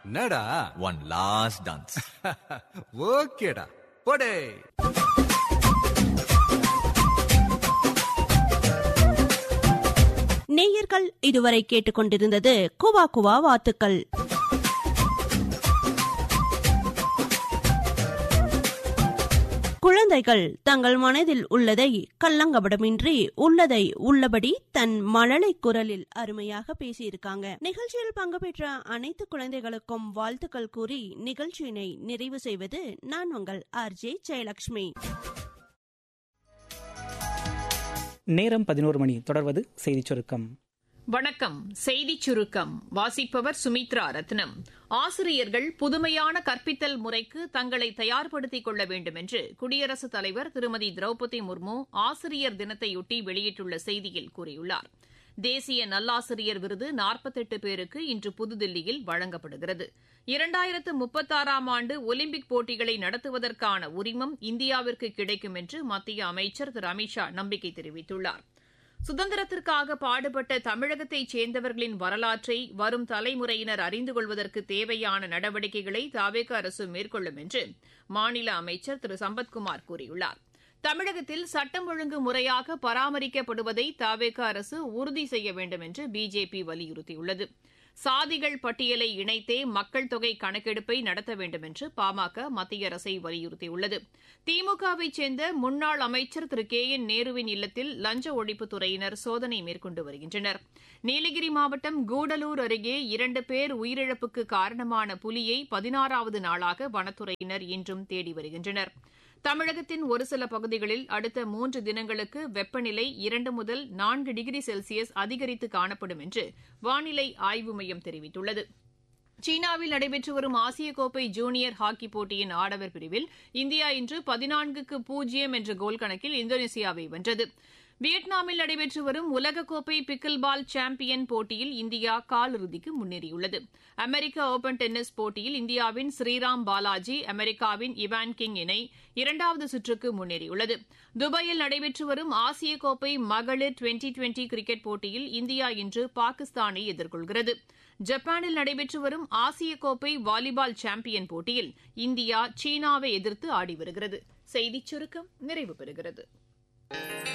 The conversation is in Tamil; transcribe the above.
என்னடா ஒன் லாஸ்ட் டான்ஸ் ஓகேடா போடே நேயர்கள் இதுவரை கேட்டுக்கொண்டிருந்தது குவா குவா வாத்துக்கள் குழந்தைகள் தங்கள் மனதில் உள்ளதை கள்ளங்கபடமின்றி உள்ளதை உள்ளபடி தன் மழலை குரலில் அருமையாக பேசியிருக்காங்க நிகழ்ச்சியில் பங்கு பெற்ற அனைத்து குழந்தைகளுக்கும் வாழ்த்துக்கள் கூறி நிகழ்ச்சியினை நிறைவு செய்வது நான் உங்கள் ஆர்ஜே ஜெயலட்சுமி நேரம் பதினோரு மணி தொடர்வது செய்திச் சுருக்கம் வணக்கம் செய்திச் சுருக்கம் வாசிப்பவர் சுமித்ரா ரத்னம் ஆசிரியர்கள் புதுமையான கற்பித்தல் முறைக்கு தங்களை தயார்படுத்திக் கொள்ள வேண்டும் என்று குடியரசுத் தலைவர் திருமதி திரௌபதி முர்மு ஆசிரியர் தினத்தையொட்டி வெளியிட்டுள்ள செய்தியில் கூறியுள்ளார் தேசிய நல்லாசிரியர் விருது நாற்பத்தெட்டு பேருக்கு இன்று புதுதில்லியில் வழங்கப்படுகிறது இரண்டாயிரத்து முப்பத்தாறாம் ஆண்டு ஒலிம்பிக் போட்டிகளை நடத்துவதற்கான உரிமம் இந்தியாவிற்கு கிடைக்கும் என்று மத்திய அமைச்சர் திரு அமித்ஷா நம்பிக்கை தெரிவித்துள்ளார் சுதந்திரத்திற்காக பாடுபட்ட தமிழகத்தைச் சேர்ந்தவர்களின் வரலாற்றை வரும் தலைமுறையினர் அறிந்து கொள்வதற்கு தேவையான நடவடிக்கைகளை தாவேக அரசு மேற்கொள்ளும் என்று மாநில அமைச்சர் திரு சம்பத்குமார் கூறியுள்ளார் தமிழகத்தில் சட்டம் ஒழுங்கு முறையாக பராமரிக்கப்படுவதை தாவேக அரசு உறுதி செய்ய வேண்டும் என்று பிஜேபி வலியுறுத்தியுள்ளது சாதிகள் பட்டியலை இணைத்தே மக்கள் தொகை கணக்கெடுப்பை நடத்த வேண்டும் என்று பாமக மத்திய அரசை வலியுறுத்தியுள்ளது திமுகவை சேர்ந்த முன்னாள் அமைச்சர் திரு கே என் நேருவின் இல்லத்தில் லஞ்ச ஒழிப்புத்துறையினர் சோதனை மேற்கொண்டு வருகின்றனர் நீலகிரி மாவட்டம் கூடலூர் அருகே இரண்டு பேர் உயிரிழப்புக்கு காரணமான புலியை பதினாறாவது நாளாக வனத்துறையினர் இன்றும் தேடி வருகின்றனர் தமிழகத்தின் ஒரு சில பகுதிகளில் அடுத்த மூன்று தினங்களுக்கு வெப்பநிலை இரண்டு முதல் நான்கு டிகிரி செல்சியஸ் அதிகரித்து காணப்படும் என்று வானிலை ஆய்வு மையம் தெரிவித்துள்ளது சீனாவில் நடைபெற்று வரும் ஆசிய கோப்பை ஜூனியர் ஹாக்கி போட்டியின் ஆடவர் பிரிவில் இந்தியா இன்று பதினான்குக்கு பூஜ்ஜியம் என்ற கோல் கணக்கில் இந்தோனேசியாவை வென்றது வியட்நாமில் நடைபெற்று வரும் உலகக்கோப்பை பிக்கில் பால் சாம்பியன் போட்டியில் இந்தியா காலிறுதிக்கு முன்னேறியுள்ளது அமெரிக்க ஓபன் டென்னிஸ் போட்டியில் இந்தியாவின் ஸ்ரீராம் பாலாஜி அமெரிக்காவின் இவான் கிங் இணை இரண்டாவது சுற்றுக்கு முன்னேறியுள்ளது துபாயில் நடைபெற்று வரும் ஆசிய கோப்பை மகளிர் டுவெண்டி டுவெண்டி கிரிக்கெட் போட்டியில் இந்தியா இன்று பாகிஸ்தானை எதிர்கொள்கிறது ஜப்பானில் நடைபெற்று வரும் ஆசிய கோப்பை வாலிபால் சாம்பியன் போட்டியில் இந்தியா சீனாவை எதிர்த்து ஆடி வருகிறது செய்திச் சுருக்கம் நிறைவு பெறுகிறது